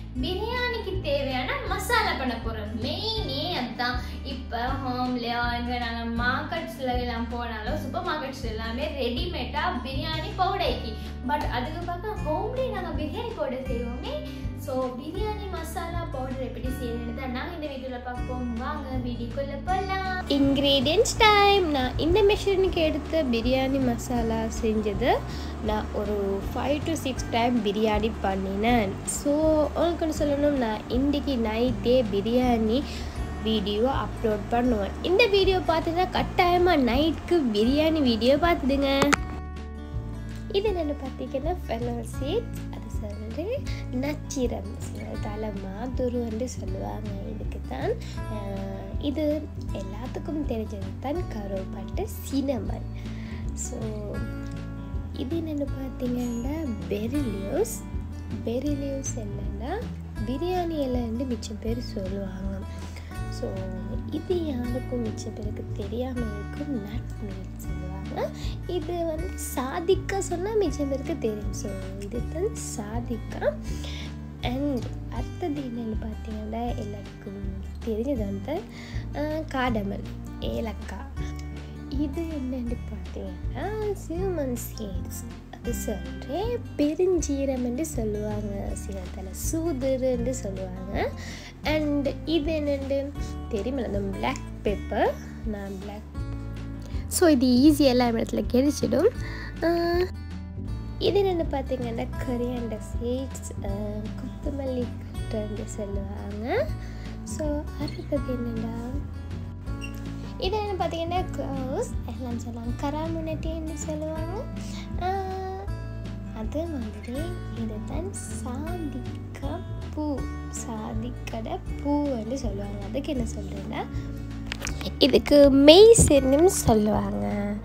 பிரியாணிக்கு தேவையான மசாலா பண்ண போறோம் மெயினே அதுதான் இப்போ ஹோம்லயோ இங்கே நாங்கள் மார்க்கெட்ஸ்ல எல்லாம் போனாலும் சூப்பர் மார்க்கெட்ஸ் எல்லாமே ரெடிமேடா பிரியாணி பவுடர்க்கு பட் அதுக்கு பார்க்க ஹோம்லேயே நாங்கள் பிரியாணி பவுடர் செய்வோமே ஸோ பிரியாணி மசாலா பவுடர் எப்படி செய்யறது தான் நாங்கள் இந்த வீடியோவில் பார்ப்போம் வாங்க வீடியோக்குள்ள போகலாம் இன்க்ரீடியன்ஸ் டைம் நான் இந்த மெஷினுக்கு எடுத்த பிரியாணி மசாலா செஞ்சது நான் ஒரு five to six time biryani பண்ணினேன் ஸோ உங்களுக்கு சொல்லணும் நான் இன்றைக்கி நைட்டே பிரியாணி வீடியோ அப்லோட் பண்ணுவேன் இந்த வீடியோ பார்த்துட்டா கட்டாயமாக நைட்டுக்கு பிரியாணி வீடியோ பார்த்துடுங்க இது என்னென்னு பார்த்தீங்கன்னா ஃபெனல் சீட்ஸ் அது சொல்லிட்டு நச்சீரம் தலை மாதுரு வந்து சொல்லுவாங்க இதுக்கு தான் ஆஹ் இது எல்லாத்துக்கும் தெரிஞ்சது தான் கருவப்பட்டு சினமன் ஸோ இது என்னென்னு பார்த்தீங்கன்னா பெரிலியூஸ் பெரிலியூஸ் என்னென்னா பிரியாணி எல்லாம் வந்து மிச்சம் பேர் சொல்லுவாங்க ஸோ இது யாருக்கும் மிச்சம் பேருக்கு தெரியாமல் இருக்கும் நட் மீட் சொல்லுவாங்க இது வந்து சாதிக்கா சொன்னால் மிச்சம் பேருக்கு தெரியும் ஸோ இது தான் சாதிக்கா அண்ட் அடுத்தது என்னென்னு பார்த்தீங்கன்னா எல்லாருக்கும் தெரிஞ்சது வந்து காடமல் ஏலக்காய் இது என்னன்னு பார்த்தீங்கன்னா சிவமன் சீட்ஸ் அது சொல்கிறேன் பெருஞ்சீரம் என்று சொல்லுவாங்க சிவத்தில் சூதுருன்னு சொல்லுவாங்க அண்ட் இது என்னென்னு தெரியுமில்ல அந்த பிளாக் பெப்பர் நான் பிளாக் ஸோ இது ஈஸி எல்லா இடத்துல கிடைச்சிடும் ஆஹ், இது என்னென்னு பார்த்தீங்கன்னா கரியாண்டர் சீட்ஸ் கொத்தமல்லி கட்டுன்னு சொல்லுவாங்க ஸோ அடுத்தது என்னென்னா இது என்ன பார்த்தீங்கன்னா க்ளோஸ் எல்லாம் சொல்லுவாங்க கராமுனட்டின்னு சொல்லுவாங்க ஆஹ், அது மாதிரி இதுதான் சாதிக்கா பூ சாதிக்கடை பூ வந்து சொல்லுவாங்க அதுக்கு என்ன சொல்கிறேன்னா இதுக்கு மெய்சென்னு சொல்லுவாங்க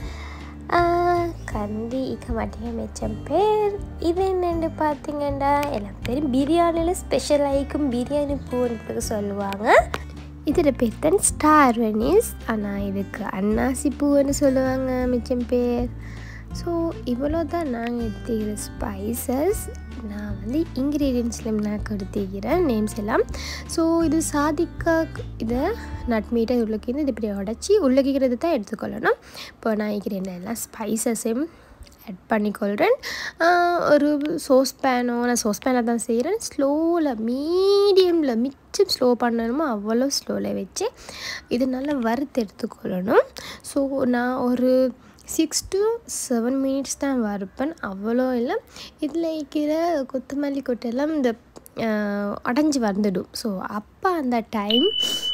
ஆஹ், கந்தி இக்க மாட்டேங்க மிச்சம் பேர் இது என்னென்னு பார்த்தீங்கன்னா எல்லாம் பேரும் பிரியாணியில் ஸ்பெஷல் ஆகிக்கும் பிரியாணி பூன்றதுக்கு சொல்லுவாங்க இதோட பேர் தான் ஸ்டார் வெனிஸ் ஆனால் இதுக்கு அன்னாசி பூன்னு சொல்லுவாங்க மிச்சம் பேர் ஸோ இவ்வளோ தான் நாங்கள் எடுத்துக்கிற ஸ்பைசஸ் நான் வந்து இன்க்ரீடியன்ஸில் நான் எடுத்துக்கிறேன் நேம்ஸ் எல்லாம் ஸோ இது சாதிக்கா இதை நட் மீட்டை உள்ளக்கு இது இப்படி உடச்சி உள்ளக்கிக்கிறது தான் எடுத்துக்கொள்ளணும் இப்போ நான் இருக்கிற எல்லாம் ஸ்பைசஸையும் ஆட் பண்ணிக்கொள்கிறேன் ஆஹ் ஒரு சோஸ் பேனோ நான் சோஸ் பேனில் தான் செய்கிறேன் ஸ்லோவில் மீடியமில் மிச்சம் ஸ்லோ பண்ணணுமோ அவ்வளோ ஸ்லோவில் வச்சு இது நல்லா வறுத்து எடுத்துக்கொள்ளணும் ஸோ நான் ஒரு சிக்ஸ் டு செவன் மினிட்ஸ் தான் வறுப்பேன் அவ்வளோ இல்லை இதில் இருக்கிற கொத்தமல்லி கொட்டையெல்லாம் இந்த ஆஹ், அடைஞ்சு வந்துடும் ஸோ அப்போ அந்த டைம்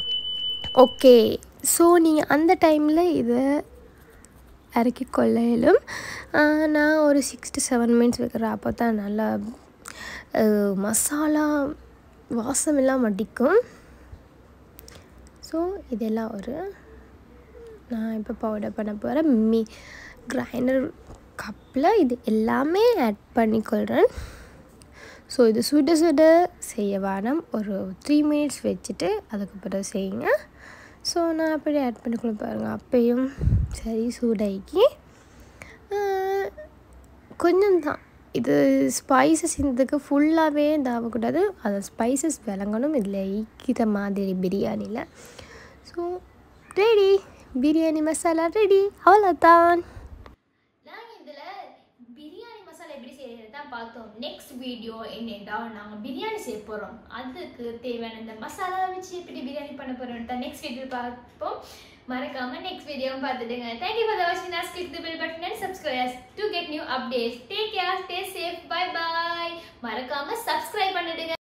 ஓகே ஸோ நீங்கள் அந்த டைமில் இதை இறக்கி கொள்ளையிலும் நான் ஒரு சிக்ஸ் டு செவன் மினிட்ஸ் வைக்கிறேன் அப்போ தான் நல்லா அஹ், மசாலா வாசமெல்லாம் அடிக்கும் ஸோ இதெல்லாம் ஒரு நான் இப்போ பவுடர் பண்ண போகிறேன் மீ கிரைண்டர் கப்பில் இது எல்லாமே ஆட் பண்ணிக்கொள்கிறேன் ஸோ இது சுட சுட செய்ய வேணும் ஒரு த்ரீ மினிட்ஸ் வச்சுட்டு அதுக்கப்புறம் செய்யுங்க ஸோ நான் அப்படியே ஆட் பண்ணிக்கொள்ள பாருங்கள் அப்பையும் சரி சூடாக்கி கொஞ்சம் தான் இது ஸ்பைசஸ் இதுக்கு ஃபுல்லாகவே இதாகக்கூடாது அது ஸ்பைசஸ் விளங்கணும் இதில் ஈக்கிற மாதிரி பிரியாணியில் so ready biryani masala ready அவ்வளோதான் நாங்கள் இதில் பிரியாணி மசாலா எப்படி செய்யறது தான் பார்த்தோம் நெக்ஸ்ட் வீடியோ என்னென்னா நாங்கள் பிரியாணி செய்ய போகிறோம் அதுக்கு தேவையான இந்த மசாலா வச்சு எப்படி பிரியாணி பண்ண போகிறோம் தான் நெக்ஸ்ட் வீடியோ பார்ப்போம் மறக்காம நெக்ஸ்ட் வீடியோவும் பார்த்துடுங்க தேங்க்யூ ஃபார் வாட்சிங் us click the bell button and subscribe to get new updates take care stay safe bye bye மறக்காம சப்ஸ்கிரைப் பண்ணிடுங்க